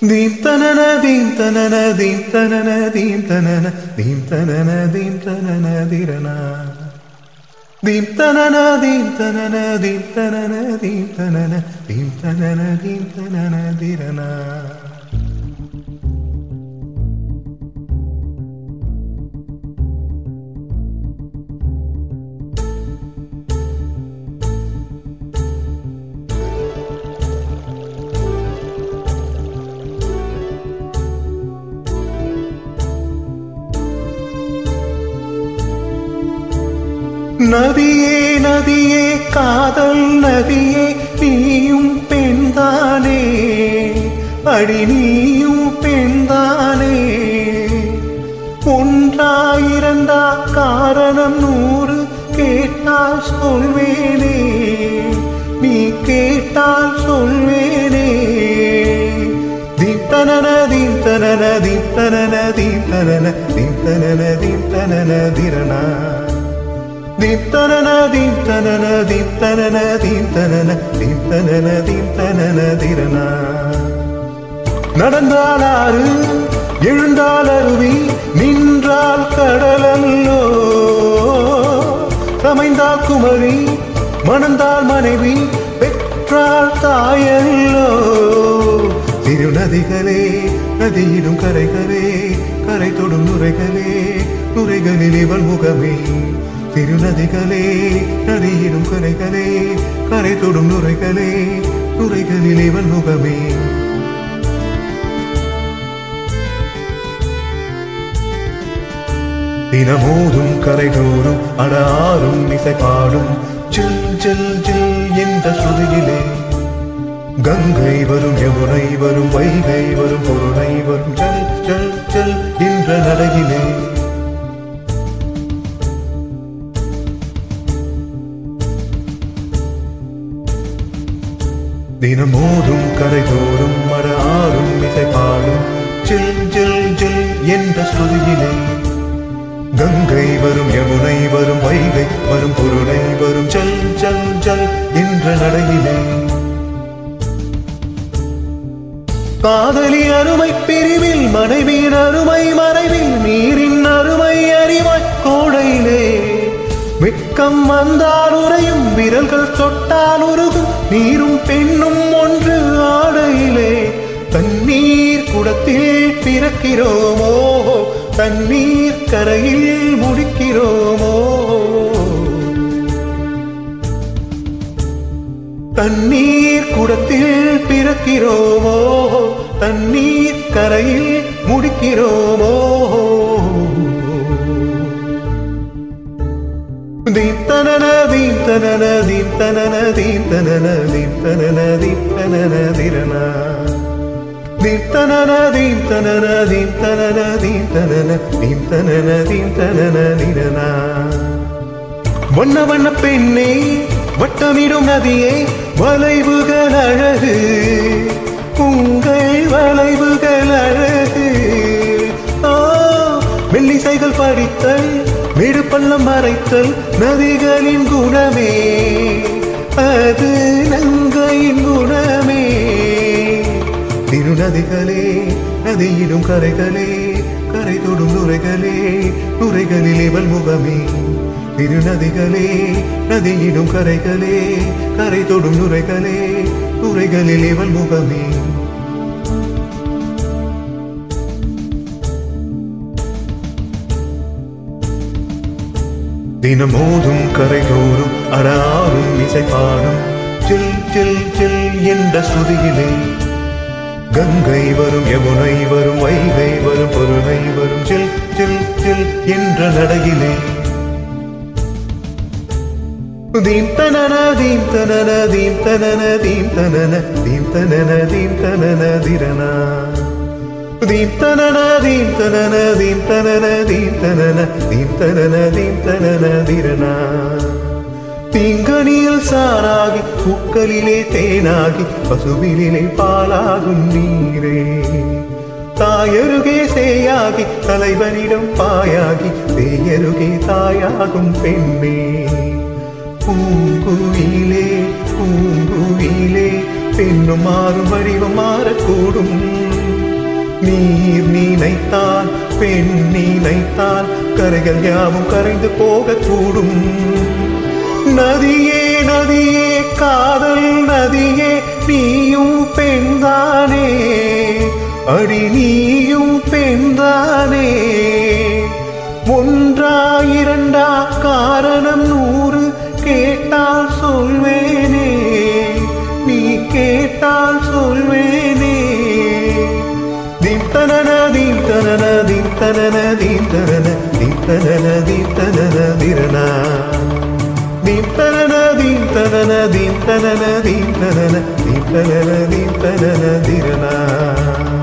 ദീം തനന ദീം തനന ദീം തനന ദീം തനന ദീം തനന ദീം തനന ദിരന ദീം തനന ദീം തനന ദീം തനന ദീം തനന ദീം തനന ദീം തനന ദിരന நதியே நதியே காதல் நதியே நீயும் பெண்தானே அடி நீயும் பெண்தானே ஒன்றாயிரண்டா காரணம் நூறு கேட்டால் சொல்வேனே நீ கேட்டால் சொல்வேனே தீப்தனன தீப்தனன தீப்தனன தீப்தனன தீப்தனன தீப்தனன திரணா ദീപ്തനന ദീപ്തനന ദീപ്തനന ദീപ്തനന ദീപ്തനന ദീപ്തനന ദിരന நடந்தால் ஆறு எழுந்தால் அருவி நின்றால் கடலல்லோ சமைந்தால் குமரி மணந்தால் மனைவி பெற்றால் தாயல்லோ திருநதிகளே நதியிடும் கரைகளே கரை தொடும் நுரைகளே நுரைகளில் இவள் முகமே திருநதிகளே நதியிடும் கரைகளே கரை தொடும் நுரைகளே நுரைகளில் இவன் முகமே தினமோதும் கரைதோறும் அடாரும் இசை பாடும் ஜில் ஜில் ஜில் என்ற ஸ்ருதியிலே கங்கை வரும் யமுனை வரும் வைகை வரும் பொருணை வரும் ஜல் ஜல் ஜல் என்ற நடையிலே தினமோதும் கரைதோறும் மட ஆறும் இசை பாடும் ஜில் ஜில் ஜில் என்ற ஸ்ருதியிலே கங்கை வரும் யமுனை வரும் வைகை வரும் பொருளை வரும் ஜல் ஜல் ஜல் என்ற நடையிலே காதலி அருமை பிரிவில் மனைவியின் அருமை மறைவில் நீரின் அருமை அறிவாய் கோடையிலே வெட்கம் வந்தால் உறையும் விரல்கள் தொட்டால் உருகும் நீரும் பெண்ணும் ஒன்று ஆடையிலே தண்ணீர் குடத்தில் பிறக்கிறோமோ தண்ணீர் கரையில் முடிக்கிறோமோ தண்ணீர் குடத்தில் பிறக்கிறோமோ தண்ணீர் கரையில் முடிக்கிறோமோ தீம் தனன தீம் தனன தீம் தனன தீம் தனன தீம் தனன தீம் தனன திரணா தீம் தனன தீம் தனன தீம் தனன தீம் தனன தீம் தனன தீம் தனன திரணா வண்ண வண்ண பெண்ணே வட்டமிடும் நதியே வளைவுகள் அழகு உங்கள் வளைவுகள் அழகு ஆ, மெல்லிசைகள் படித்தல் வீடு பள்ளம் மறைத்தல் நதிகளின் குணமே அது நங்கையின் குணமே திருநதிகளே நதியிடும் கரைகளே கரை தொடும் நுரைகளே நுரைகளில் இவள் முகமே திருநதிகளே நதியிடும் கரைகளே கரை தொடும் நுரைகளே நுரைகளில் இவள் முகமே தினமோதும் கரைதோறும் அடாரும் இசை பாடும் சில் சில் சில் என்ற ஸ்ருதியிலே கங்கை வரும் யமுனை வரும் வைகை வரும் பொருணை வரும் சில் சில் சில் என்ற நடையிலே தீம் தனன தீம் தனன தீம் தனன தீம் தனன தீம் தனன தீம் தனன திரணா தீம் தனன தீம் தனன தீம் தனன தீம் தனன தீம் தனன தீம் தனன திரணா தீங்கனியில் சாராகி பூக்களிலே தேனாகி பசுவிலே பாலாகும் நீரே தாயருகே சேயாகி தலைவனிடம் பாயாகி தேயருகே தாயாகும் பெண்ணே பூங்குயிலே பூங்குயிலே பெண்ணும் மாறும் வடிவம் மாறக்கூடும் நீர் நினைத்தால் பெண் நினைத்தால் கரைகள் யாவும் கரைந்து போகக்கூடும் நதியே நதியே காதல் நதியே நீயும் பெண்தானே அடி நீயும் பெண்தானே ஒன்றா இரண்டா காரணம் நூறு கேட்டால் சொல்வேனே நீ கேட்டால் சொல்வேனே தீம் தனன தீம் தனன தீம் தனன தீம் தனன தீம் தனன தீம் தனன திரணா தீம் தனன தீம் தனன தீம் தனன தீம் தனன தீம் தனன தீம் தனன திரணா